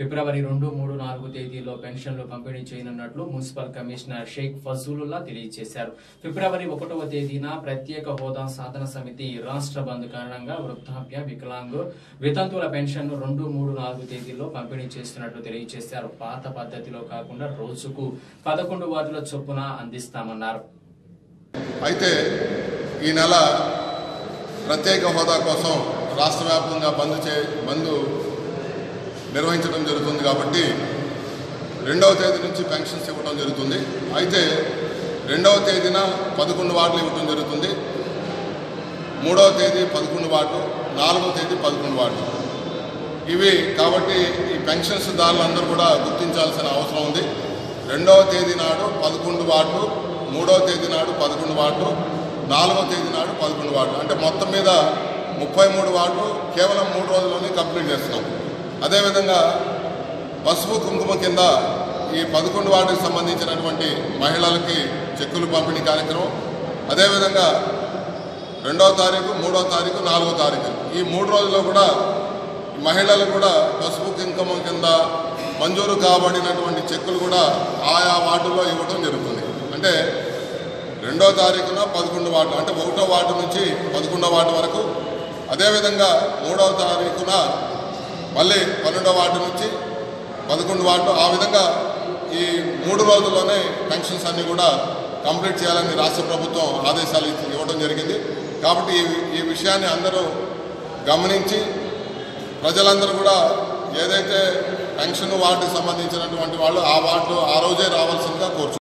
ఫిబ్రవరి రెండు మూడు నాలుగు తేదీల్లో పెన్షన్లు పంపిణీ చేయనున్నట్లు మున్సిపల్ కమిషనర్ షేక్ ఫజూలుల్లా తెలియజేశారు ఫిబ్రవరి ఒకటవ తేదీన ప్రత్యేక హోదా సాధన సమితి రాష్ట్ర బంద్ కారణంగా వృద్ధాప్య వికలాంగు వితంతువుల పెన్షన్ రెండు మూడు నాలుగు తేదీల్లో పంపిణీ చేస్తున్నట్లు తెలియజేశారు పాత పద్ధతిలో కాకుండా రోజుకు పదకొండు వార్డుల చొప్పున అందిస్తామన్నారు అయితే ఈ నెల ప్రత్యేక హోదా కోసం రాష్ట్ర వ్యాప్తంగా బంద్ చే బంద్ నిర్వహించడం జరుగుతుంది కాబట్టి రెండవ తేదీ నుంచి పెన్షన్స్ ఇవ్వడం జరుగుతుంది అయితే రెండవ తేదీన పదకొండు వార్డులు ఇవ్వడం జరుగుతుంది మూడవ తేదీ పదకొండు వార్డులు నాలుగవ తేదీ పదకొండు వార్డులు ఇవి కాబట్టి ఈ పెన్షన్స్ దారులందరూ కూడా గుర్తించాల్సిన అవసరం ఉంది రెండవ తేదీ నాడు పదకొండు వార్డులు మూడవ తేదీ నాడు పదకొండు వార్డులు నాలుగవ తేదీ నాడు పదకొండు వార్డులు అంటే మొత్తం మీద ముప్పై మూడు వార్డులు కేవలం మూడు రోజుల్లోనే కంప్లీట్ చేస్తున్నాం అదేవిధంగా పసుపు కుంకుమ కింద ఈ పదకొండు వార్డుకి సంబంధించినటువంటి మహిళలకి చెక్కులు పంపిణీ కార్యక్రమం అదేవిధంగా రెండవ తారీఖు మూడవ తారీఖు నాలుగో తారీఖు ఈ మూడు రోజుల్లో కూడా మహిళలు కూడా పసుపు కుంకుమ కింద మంజూరు కాబడినటువంటి చెక్కులు కూడా ఆయా వార్డుల్లో ఇవ్వడం జరుగుతుంది అంటే రెండో తారీఖున పదకొండు వార్డు అంటే ఒకటో వార్డు నుంచి పదకొండో వార్డు వరకు అదేవిధంగా మూడవ తారీఖున మళ్ళీ పన్నెండో వార్డు నుంచి పదకొండు వార్డు ఆ విధంగా ఈ మూడు రోజుల్లోనే పెన్షన్స్ అన్నీ కూడా కంప్లీట్ చేయాలని రాష్ట్ర ప్రభుత్వం ఆదేశాలు ఇచ్చి- ఇవ్వడం జరిగింది కాబట్టి ఈ ఈ విషయాన్ని అందరూ గమనించి ప్రజలందరూ కూడా ఏదైతే పెన్షన్ వార్డుకి సంబంధించినటువంటి వాళ్ళు ఆ వార్డు ఆ రోజే రావాల్సిందిగా కోరుచున్నారు